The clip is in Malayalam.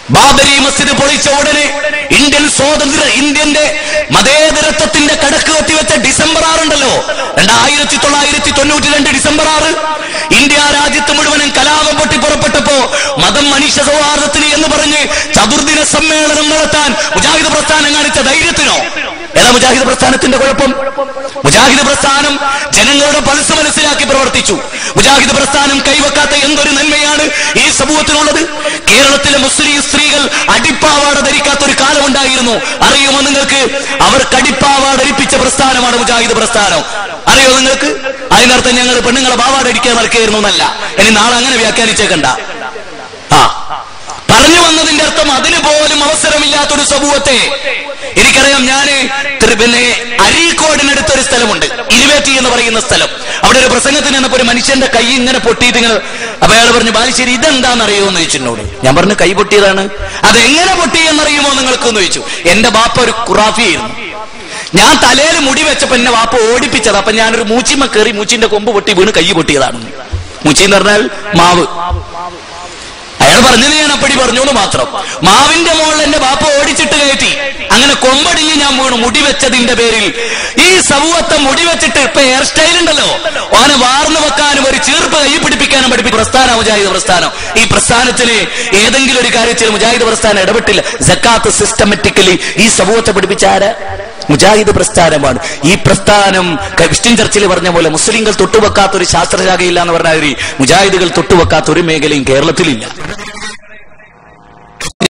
ബാബരി മസ്ജിദ് പൊളിച്ച ഉടനെ ഇന്ത്യൻ സ്വാതന്ത്ര്യ ഇന്ത്യന്റെ മതേതരത്വത്തിന്റെ കടക്ക് കത്തിവെച്ച ഡിസംബർ ആറുണ്ടല്ലോ രണ്ടായിരത്തി തൊള്ളായിരത്തി തൊണ്ണൂറ്റി രണ്ട് ഡിസംബർ ആറ് ഇന്ത്യ രാജ്യത്ത് മുഴുവനും കലാപം പൊട്ടി പുറപ്പെട്ടപ്പോ മതം മനുഷ്യ സൗഹാർദ്ദത്തിന് എന്ന് പറഞ്ഞ് ചതുർദിന സമ്മേളനം നടത്താൻ മുജാഹിദ് പ്രസ്ഥാനം കാണിച്ച ധൈര്യത്തിനോ ഏതാ മുജാഹിദ് പ്രസ്ഥാനത്തിന്റെ കുഴപ്പം മുജാഹിദ് പ്രസ്ഥാനം ജനങ്ങളുടെ പൾസ് മനസ്സിലാക്കി പ്രവർത്തിച്ചു മുജാഹിദ് പ്രസ്ഥാനം കൈവക്കാത്ത എന്തൊരു നന്മയാണ് ഈ സമൂഹത്തിനുള്ളത് കേരളത്തിലെ മുസ്ലിം സ്ത്രീകൾ അടിപ്പാവാട ധരിക്കാത്ത ഒരു കാലമുണ്ടായിരുന്നു അറിയുമോ നിങ്ങൾക്ക് അവർക്ക് അടിപ്പാവാട ധരിപ്പിച്ച പ്രസ്ഥാനമാണ് മുജാഹിദ് പ്രസ്ഥാനം അറിയോ നിങ്ങൾക്ക് അതിനർത്ഥം ഞങ്ങൾ പെണ്ണുങ്ങളെ പാവാട അടിക്കാൻ നടക്കുകയായിരുന്നു എന്നല്ല ഇനി നാളെ അങ്ങനെ വ്യാഖ്യാനിച്ചേക്കണ്ട ആ പറഞ്ഞു വന്നതിന്റെ അർത്ഥം അതിന് പോലും അവസരമില്ലാത്തൊരു സമൂഹത്തെ എനിക്കറിയാം ഞാന് തിരു- പിന്നെ അരീക്കോടിനടുത്ത് ഒരു സ്ഥലമുണ്ട് ഇരുവേറ്റി എന്ന് പറയുന്ന സ്ഥലം അവിടെ ഒരു പ്രസംഗത്തിന് ചെന്നപ്പോ ഒരു മനുഷ്യന്റെ കൈ ഇങ്ങനെ പൊട്ടിയിട്ട് ഇങ്ങനെ അപ്പൊ അയാൾ പറഞ്ഞു ബാലുശ്ശേരി ഇതെന്താന്ന് അറിയുമോ എന്ന് ചോദിച്ചിട്ടുണ്ടോട് ഞാൻ പറഞ്ഞു കൈ പൊട്ടിയതാണ് അതെങ്ങനെ പൊട്ടിയെന്നറിയുമോ നിങ്ങൾക്ക് എന്ന് ചോദിച്ചു എന്റെ ബാപ്പ ഒരു ഖുറാഫിയായിരുന്നു ഞാൻ തലയിൽ മുടി വെച്ചപ്പോ എന്നെ വാപ്പ ഓടിപ്പിച്ചത് അപ്പൊ ഞാനൊരു മൂച്ചിമ്മ കയറി മൂച്ചിന്റെ കൊമ്പ് പൊട്ടി വീണ് കൈ പൊട്ടിയതാണ് മൂച്ചി എന്ന് പറഞ്ഞാൽ മാവ് അയാൾ പറഞ്ഞത് ഞാൻ അപ്പടി പറഞ്ഞു എന്ന് മാത്രം മാവിന്റെ മുകളിൽ എന്റെ ബാപ്പ ഓടിച്ചിട്ട് കയറ്റി അങ്ങനെ കൊമ്പടിഞ്ഞ് ഞാൻ വീണു മുടി വെച്ചതിന്റെ പേരിൽ ഈ സമൂഹത്തെ മുടി വെച്ചിട്ട് ഇപ്പൊ ഹെയർ സ്റ്റൈൽ ഉണ്ടല്ലോ ഓനെ വാർന്നു വെക്കാനും ഒരു ചീർപ്പ് കൈ പിടിപ്പിക്കാനും പഠിപ്പിക്കും പ്രസ്ഥാനം മുജാഹിദ് പ്രസ്ഥാനം ഈ പ്രസ്ഥാനത്തിന് ഏതെങ്കിലും ഒരു കാര്യത്തിൽ മുജാഹിദ് പ്രസ്ഥാനം ഇടപെട്ടില്ല ജക്കാത്ത് സിസ്റ്റമാറ്റിക്കലി ഈ സമൂഹത്തെ പഠിപ്പിച്ച ആര് മുജാഹിദ് പ്രസ്ഥാനമാണ് ഈ പ്രസ്ഥാനം ക- വിസ്റ്റിൻ ചർച്ചിൽ പറഞ്ഞ പോലെ മുസ്ലിങ്ങൾ തൊട്ടുവെക്കാത്ത ഒരു ശാസ്ത്രശാഖയില്ല എന്ന് പറഞ്ഞാൽ മുജാഹിദുകൾ തൊട്ടുവെക്കാത്ത ഒരു മേഖലയും കേരളത്തിലില്ല